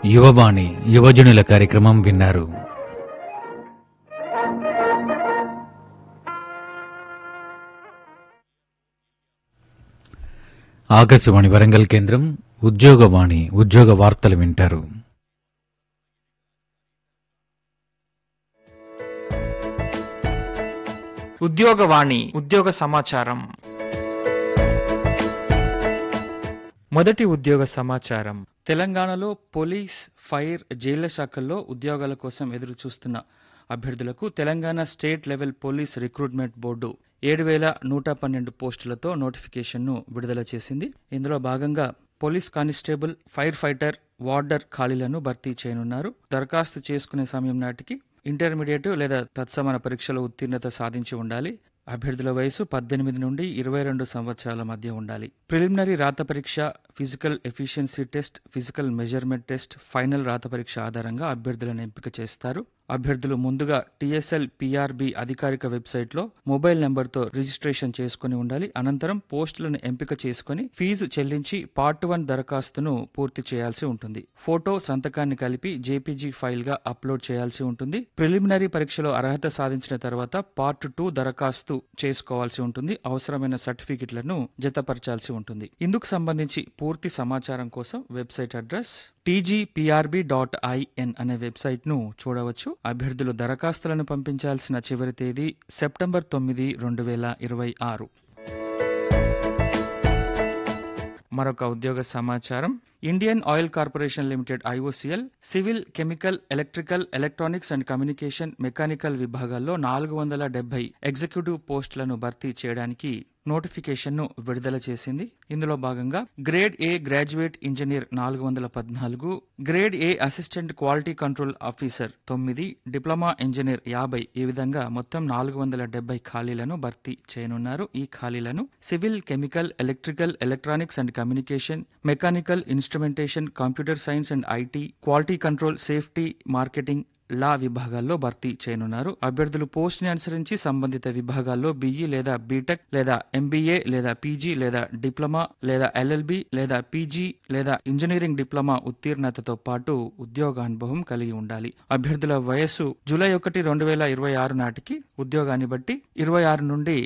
యువవాణి యువజనుల కార్యక్రమం విన్నారు ఆకాశవాణి వరంగల్ కేంద్రం ఉద్యోగవాణి ఉద్యోగ వార్తలు వింటారు ఉద్యోగవాణి ఉద్యోగ సమాచారం మొదటి ఉద్యోగ సమాచారం తెలంగాణలో పోలీస్ ఫైర్ జైళ్ల శాఖల్లో ఉద్యోగాల కోసం ఎదురు చూస్తున్న అభ్యర్థులకు Telangana state level police recruitment board ఏడు వేల నూట పన్నెండు పోస్టులతో నోటిఫికేషన్ను విడుదల చేసింది ఇందులో భాగంగా police constable fire fighter warder ఖాళీలను భర్తీ చేయనున్నారు దరఖాస్తు చేసుకునే సమయం నాటికి ఇంటర్మీడియట్ లేదా తత్సమాన పరీక్షలో ఉత్తీర్ణత సాధించి ఉండాలి అభ్యర్థుల వయసు పద్దెనిమిది నుండి ఇరవై రెండు సంవత్సరాల మధ్య ఉండాలి ప్రిలిమినరీ రాత పరీక్ష physical efficiency test physical measurement test final రాత పరీక్ష ఆధారంగా అభ్యర్థులను ఎంపిక చేస్తారు అభ్యర్థులు ముందుగా టీఎస్ఎల్ పిఆర్బి అధికారిక వెబ్సైట్లో మొబైల్ నెంబర్తో రిజిస్ట్రేషన్ చేసుకుని ఉండాలి అనంతరం పోస్టులను ఎంపిక చేసుకుని ఫీజు చెల్లించి పార్ట్ వన్ దరఖాస్తును పూర్తి చేయాల్సి ఉంటుంది ఫోటో సంతకాన్ని కలిపి జేపీజీ ఫైల్ గా అప్లోడ్ చేయాల్సి ఉంటుంది ప్రిలిమినరీ పరీక్షలో అర్హత సాధించిన తర్వాత పార్ట్ టూ దరఖాస్తు చేసుకోవాల్సి ఉంటుంది అవసరమైన సర్టిఫికెట్లను జతపరచాల్సి ఉంటుంది ఇందుకు సంబంధించి పూర్తి సమాచారం కోసం website address TGPRB dot IN అనే వెబ్సైట్ ను చూడవచ్చు అభ్యర్థులు దరఖాస్తులను పంపించాల్సిన చివరి తేదీ సెప్టెంబర్ తొమ్మిది రెండు వేల ఇరవై ఆరు మరొక ఉద్యోగ సమాచారం Indian Oil Corporation Limited IOCL civil chemical electrical electronics and communication mechanical విభాగాల్లో నాలుగు వందల డెబ్బై ఎగ్జిక్యూటివ్ పోస్టులను భర్తీ చేయడానికి నోటిఫికేషన్ను విడుదల చేసింది ఇందులో భాగంగా గ్రేడ్ ఏ గ్రాడ్యుయేట్ ఇంజనీర్ నాలుగు వందల పద్నాలుగు grade A assistant quality control officer తొమ్మిది డిప్లొమా ఇంజనీర్ యాభై ఈ విధంగా మొత్తం నాలుగు వందల డెబ్బై ఖాళీలను భర్తీ చేయనున్నారు ఈ ఖాళీలను civil chemical electrical electronics and communication mechanical instrumentation computer science and IT quality control safety marketing law విభాగాల్లో భర్తీ చేయనున్నారు అభ్యర్థులు పోస్ట్ ని అనుసరించి సంబంధిత విభాగాల్లో బీఈ లేదా బీటెక్ లేదా ఎంబీఏ లేదా పీజీ లేదా డిప్లొమా లేదా ఎల్ఎల్బి లేదా పీజీ లేదా ఇంజనీరింగ్ డిప్లొమా ఉత్తీర్ణతతో పాటు ఉద్యోగ అనుభవం కలిగి ఉండాలి అభ్యర్థుల వయస్సు జూలై ఒకటి రెండు వేల ఇరవై ఆరు నాటికి ఉద్యోగాన్ని బట్టి ఇరవై ఆరు నుండి